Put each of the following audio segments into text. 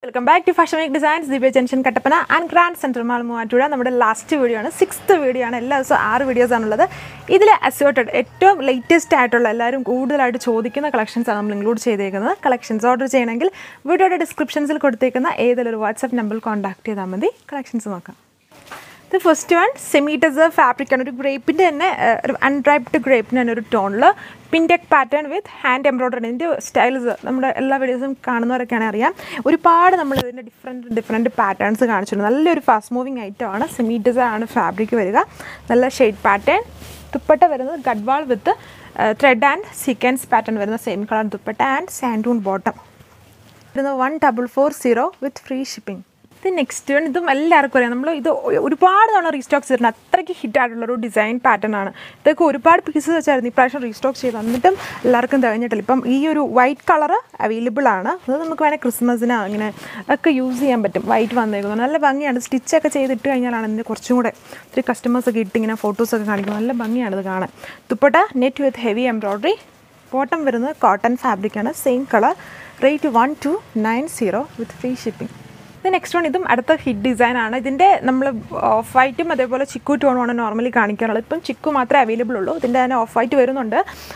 welcome back to fashion week designs Divya junction Kattappana and grand centre mall Muvattupuzha നമ്മുടെ last video ആണ് sixth video ആണ് എല്ലാ ദിവസവും ആറ് വീഡിയോസ് ആണുള്ളത് ഇതിൽ അസ്യോട്ടഡ് ഏറ്റവും ലേറ്റസ്റ്റ് ആയിട്ടുള്ള എല്ലാവരും കൂടുതലായിട്ട് ചോദിക്കുന്ന കളക്ഷൻസ് ആണ് നമ്മൾ ഇൻക്ലൂഡ് ചെയ്തേക്കുന്നത് കളക്ഷൻസ് ഓർഡർ ചെയ്യണമെങ്കിൽ വീഡിയോയുടെ ഡിസ്ക്രിപ്ഷൻസിൽ കൊടുത്തേക്കുന്ന ഏതെങ്കിലും ഒരു വാട്സാപ്പ് നമ്പറിൽ കോൺടാക്ട് ചെയ്താൽ മതി കളക്ഷൻസ് നോക്കാം ഇത് first one semi tussar fabric ആണ് ഒരു ഗ്രേപ്പിൻ്റെ തന്നെ ഏഹ്, ഒരു അൺഡ്രൈപ്ഡ് ഗ്രേപ്പിന് തന്നെ ഒരു ടോണിൽ pintuck pattern with hand embroidery ഇതിൻ്റെ സ്റ്റൈൽസ് നമ്മുടെ എല്ലാ വീഡിയോസും കാണുന്നവരൊക്കെയാണ് അറിയാം ഒരുപാട് നമ്മൾ ഇതിൻ്റെ ഡിഫറെൻറ്റ് ഡിഫറെൻറ്റ് പാറ്റേൺസ് കാണിച്ചിട്ടുണ്ട് നല്ലൊരു ഫാസ്റ്റ് മൂവിങ് ഐറ്റം ആണ് സെമി ടെസർ ആണ് ഫാബ്രിക് വരിക നല്ല ഷെയ്ഡ് പാറ്റേൺ ദുപ്പട്ട വരുന്നത് Gadwal with thread and sequence pattern വരുന്ന same colour dupatta and santoon bottom വരുന്നത് one double four zero with free shipping ഇത് നെക്സ്റ്റ് വൺ ഇതും എല്ലാവർക്കും അറിയാം നമ്മൾ ഇത് ഒ- ഒരുപാട് തവണ റീസ്റ്റോക്ക് ചെയ്തിട്ടുണ്ട് അത്രയ്ക്ക് ഹിറ്റ് ആയിട്ടുള്ള ഒരു ഡിസൈൻ പാറ്റേൺ ആണ് ഇതൊക്കെ ഒരുപാട് പീസസ് വെച്ചായിരുന്നു ഇപ്രാവശ്യം റീസ്റ്റോക്ക് ചെയ്ത് എന്നിട്ടും എല്ലാവർക്കും തികഞ്ഞിട്ടില്ല ഇപ്പം ഈ ഒരു വൈറ്റ് കളർ അവൈലബിൾ ആണ് അത് നമുക്ക് വേണേൽ ക്രിസ്മസിന് അങ്ങനെ ഒക്കെ യൂസ് ചെയ്യാൻ പറ്റും വൈറ്റ് വന്നേക്കുന്നത് നല്ല ഭംഗിയാണ് സ്റ്റിച്ചൊക്കെ ചെയ്തിട്ട് കഴിഞ്ഞാലാണ് ഇതിൻ്റെ കുറച്ചും കൂടെ ഒത്തിരി കസ്റ്റമേഴ്സ് ഒക്കെ ഇട്ട് ഇങ്ങനെ ഫോട്ടോസൊക്കെ കാണിക്കുന്നത് നല്ല ഭംഗിയാണ് ഇത് കാണാൻ dupatta net with heavy embroidery bottom വരുന്നത് കോട്ടൺ ഫാബ്രിക്കാണ് same colour rate one two nine zero with free shipping ഇത് നെക്സ്റ്റ് വൺ ഇതും അടുത്ത ഹിറ്റ് ഡിസൈൻ ആണ് ഇതിൻ്റെ നമ്മൾ ഓഫ് വൈറ്റും അതേപോലെ ചിക്കു ടോണുമാണ് നോർമലി കാണിക്കാറുള്ളത് ഇപ്പം ചിക്കു മാത്രമേ അവൈലബിൾ ഉള്ളൂ ഇതിൻ്റെ തന്നെ ഓഫ് വൈറ്റ് വരുന്നുണ്ട്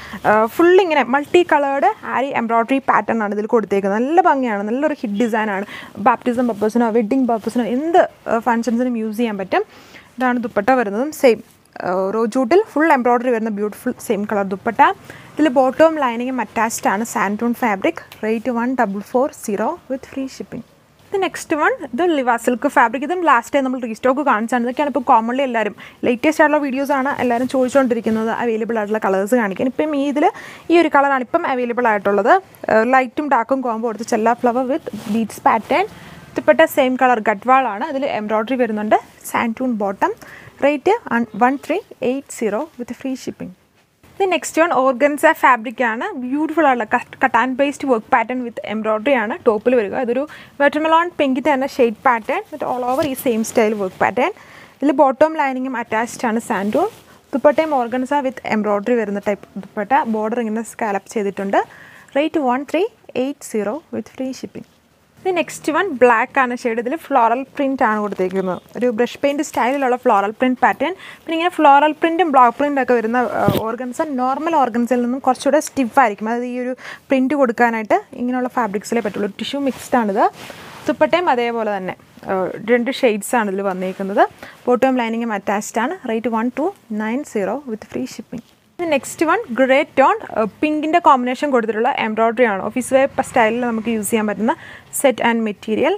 ഫുൾ ഇങ്ങനെ multi coloured aari embroidery pattern ആണ് ഇതിൽ കൊടുത്തേക്കുന്നത് നല്ല ഭംഗിയാണ് നല്ലൊരു ഹിറ്റ് ഡിസൈൻ ആണ് ബാപ്റ്റിസം പർപ്പസിനോ വെഡ്ഡിങ് പർപ്പസിനോ എന്ത് ഫങ്ഷൻസിനും യൂസ് ചെയ്യാൻ പറ്റും ഇതാണ് ദുപ്പട്ട വരുന്നതും സെയിം റോജൂട്ടിൽ ഫുൾ എംബ്രോയ്ഡറി വരുന്ന ബ്യൂട്ടിഫുൾ സെയിം കളർ ദുപ്പട്ട ഇതിൽ ബോട്ടവും ലൈനിങ്ങും അറ്റാച്ച്ഡ് ആണ് santoon fabric rate one double four zero with free shipping ഇത് നെക്സ്റ്റ് വൺ ഇത് ലിവാ സിൽക്ക് ഫാബ്രിക് ഇതും ലാസ്റ്റ് ടൈം നമ്മൾ റീസ്റ്റോക്ക് കാണിച്ചാണ് ഇതൊക്കെയാണ് ഇപ്പോൾ കോമൺലി എല്ലാവരും ലേറ്റസ്റ്റ് ആയിട്ടുള്ള വീഡിയോസ് ആണ് എല്ലാവരും ചോദിച്ചുകൊണ്ടിരിക്കുന്നത് അവൈലബിൾ ആയിട്ടുള്ള കളേഴ്സ് കാണിക്കാൻ ഇപ്പം ഈ ഇതിൽ ഈ ഒരു കളറാണ് ഇപ്പം അവൈലബിൾ ആയിട്ടുള്ളത് ലൈറ്റും ഡാർക്കും കോമ്പോ കൊടുത്ത് ചെല്ല ഫ്ലവർ വിത്ത് ബീറ്റ്സ് പാറ്റേൺ ഇഷ്ടപ്പെട്ട സെയിം കളർ ഗഡ്വാളാണ് അതിൽ എംബ്രോയ്ഡറി വരുന്നുണ്ട് santoon bottom rate one three eight zero with free shipping ഇത് നെക്സ്റ്റ് വൺ ഓർഗൻസ ഫാബ്രിക് ആണ് ബ്യൂട്ടിഫുൾ ആയിട്ടുള്ള cut and paste work pattern with embroidery ആണ് ടോപ്പിൽ വരിക ഇതൊരു വെറ്റർമെലോൺ പിങ്കിൻ്റെ തന്നെ shade pattern with all over ഈ സെയിം സ്റ്റൈൽ വർക്ക് പാറ്റേൺ ഇതിൽ ബോട്ടം ലൈനിങ്ങും അറ്റാച്ച്ഡ് ആണ് സാൻഡൂൺ ദുപ്പട്ടയും ഓർഗൻസ വിത്ത് എംബ്രോയ്ഡറി വരുന്ന ടൈപ്പ് ദുപ്പട്ട ബോർഡർ ഇങ്ങനെ സ്കാലപ്പ് ചെയ്തിട്ടുണ്ട് rate one three eight zero with free shipping ഇത് നെക്സ്റ്റ് വൺ ബ്ലാക്ക് ആണ് ഷെയ്ഡ് ഇതിൽ ഫ്ലോറൽ പ്രിൻ്റ് ആണ് കൊടുത്തേക്കുന്നത് ഒരു ബ്രഷ് പെയിൻറ് സ്റ്റൈലിലുള്ള ഫ്ലോറൽ പ്രിൻറ്റ് പാറ്റേൺ പിന്നെ ഇങ്ങനെ ഫ്ലോറൽ പ്രിൻറ്റും ബ്ലോക്ക് പ്രിൻ്റ് ഒക്കെ വരുന്ന ഓർഗൻസ നോർമൽ ഓർഗൻസിൽ നിന്നും കുറച്ചുകൂടെ സ്റ്റിഫ് ആയിരിക്കും അതായത് ഈ ഒരു പ്രിൻറ്റ് കൊടുക്കാനായിട്ട് ഇങ്ങനെയുള്ള ഫാബ്രിക്സിലേ പറ്റുള്ളൂ ടിഷ്യൂ മിക്സ്ഡ് ആണിത് തുപ്പട്ടയും അതേപോലെ തന്നെ ആ, രണ്ട് ഷെയ്ഡ്സ് ആണ് ഇതിൽ വന്നേക്കുന്നത് ബോട്ടം ലൈനിങ്ങും അറ്റാച്ച്ഡ് ആണ് rate one two nine zero with free shipping next one grey tone പിങ്കിൻ്റെ കോമ്പിനേഷൻ കൊടുത്തിട്ടുള്ള എംബ്രോയ്ഡറി ആണ് ഓഫീസ് വെയർ സ്റ്റൈലിൽ നമുക്ക് യൂസ് ചെയ്യാൻ പറ്റുന്ന set and material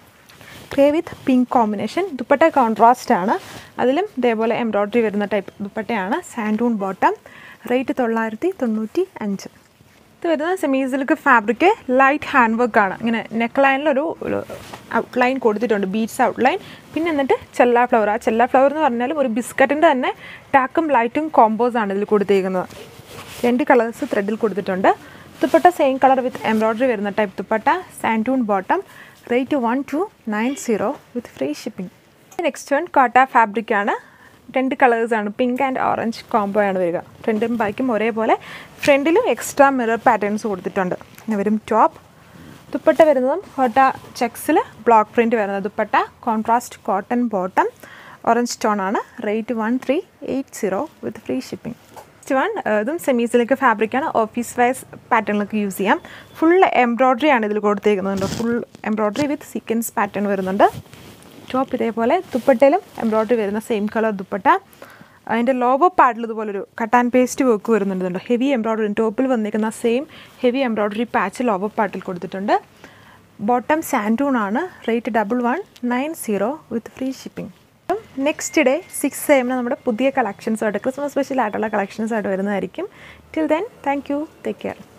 grey with pink combination dupatta contrast ആണ് അതിലും ഇതേപോലെ എംബ്രോയ്ഡറി വരുന്ന ടൈപ്പ് ദുപ്പട്ടയാണ് സാൻഡൂൺ ബോട്ടം റേറ്റ് തൊള്ളായിരത്തി തൊണ്ണൂറ്റി അഞ്ച് ഇത് വരുന്നത് semi silk fabric light hand work ആണ് ഇങ്ങനെ നെക്ക് ലൈനിലൊരു ഔട്ട്ലൈൻ കൊടുത്തിട്ടുണ്ട് ബീറ്റ്സ് ഔട്ട്ലൈൻ പിന്നെ എന്നിട്ട് ചെല്ല ഫ്ലവർ ആ ചെല്ല ഫ്ലവർ എന്ന് പറഞ്ഞാൽ ഒരു ബിസ്ക്കറ്റിൻ്റെ തന്നെ ടാക്കും ലൈറ്റും കോമ്പോസ് ആണ് ഇതിൽ കൊടുത്തിരിക്കുന്നത് രണ്ട് കളേഴ്സ് ത്രെഡിൽ കൊടുത്തിട്ടുണ്ട് dupatta same colour with embroidery വരുന്ന type dupatta santoon bottom rate one two nine zero with free shipping next one Kota fabric ആണ് രണ്ട് കളേഴ്സാണ് പിങ്ക് ആൻഡ് ഓറഞ്ച് കോംബോ ആണ് വരിക ഫ്രണ്ടും ബാക്കും ഒരേപോലെ ഫ്രണ്ടിലും എക്സ്ട്രാ മിറർ പാറ്റേൺസ് കൊടുത്തിട്ടുണ്ട് പിന്നെ വരും ടോപ്പ് ദുപ്പട്ട വരുന്നതും കോട്ട ചെക്സിൽ ബ്ലോക്ക് പ്രിൻറ്റ് വരുന്നത് dupatta contrast cotton bottom orange tone ആണ് rate one three eight zero with free shipping next one ഇതും സെമി സിലിക്ക് ഫാബ്രിക്കാണ് ഓഫീസ് വൈസ് പാറ്റേണിലൊക്കെ യൂസ് ചെയ്യാം ഫുൾ എംബ്രോയ്ഡറി ആണ് ഇതിൽ കൊടുത്തേക്കുന്നത് full embroidery with sequence pattern വരുന്നുണ്ട് ടോപ്പ് ഇതേപോലെ ദുപ്പട്ടയിലും എംബ്രോയ്ഡറി വരുന്ന സെയിം കളർ ദുപ്പട്ട അതിൻ്റെ ലോവർ പാർട്ടിൽ ഇതുപോലൊരു കട്ടാൻ പേസ്റ്റ് വർക്ക് വരുന്നുണ്ട് ഹെവി എംബ്രോയ്ഡറി ടോപ്പിൽ വന്നിരിക്കുന്ന same heavy embroidery patch lower പാർട്ടിൽ കൊടുത്തിട്ടുണ്ട് ബോട്ടം സാൻഡൂൺ ആണ് rate double one nine zero with free shipping next day six എമ്മിന് നമ്മുടെ പുതിയ കളക്ഷൻസ് ആയിട്ട് ക്രിസ്മസ് സ്പെഷ്യൽ ആയിട്ടുള്ള കളക്ഷൻസ് ആയിട്ട് വരുന്നതായിരിക്കും till then thank you take care